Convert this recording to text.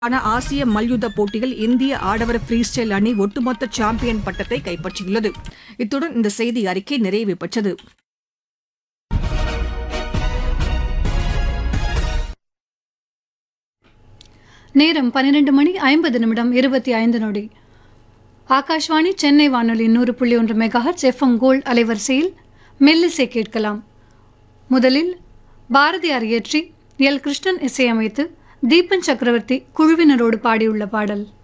ஆன ஆசிய மல்யுத்த போட்டியில் இந்திய ஆடவர் ஃப்ரீ ஸ்டைல் அணி ஒட்டுமொத்த சாம்பியன் பட்டத்தை கைப்பற்றியுள்ளது இத்துடன் இந்த செய்தி அறிக்கை நிறைவு பெற்றது நேரம் பன்னிரண்டு மணி ஐம்பது நிமிடம் இருபத்தி ஐந்து நொடி ஆகாஷ்வாணி சென்னை வானொலி நூறு புள்ளி ஒன்று மெகாஹர்ட்ஸ் எஃப்எம் கோல்ட் அலைவரிசையில் மெல்லிசை கேட்கலாம் முதலில் பாரதியார் இயற்றி எல் கிருஷ்ணன் இசையமைத்து தீபன் சக்கரவர்த்தி குழுவினரோடு பாடியுள்ள பாடல்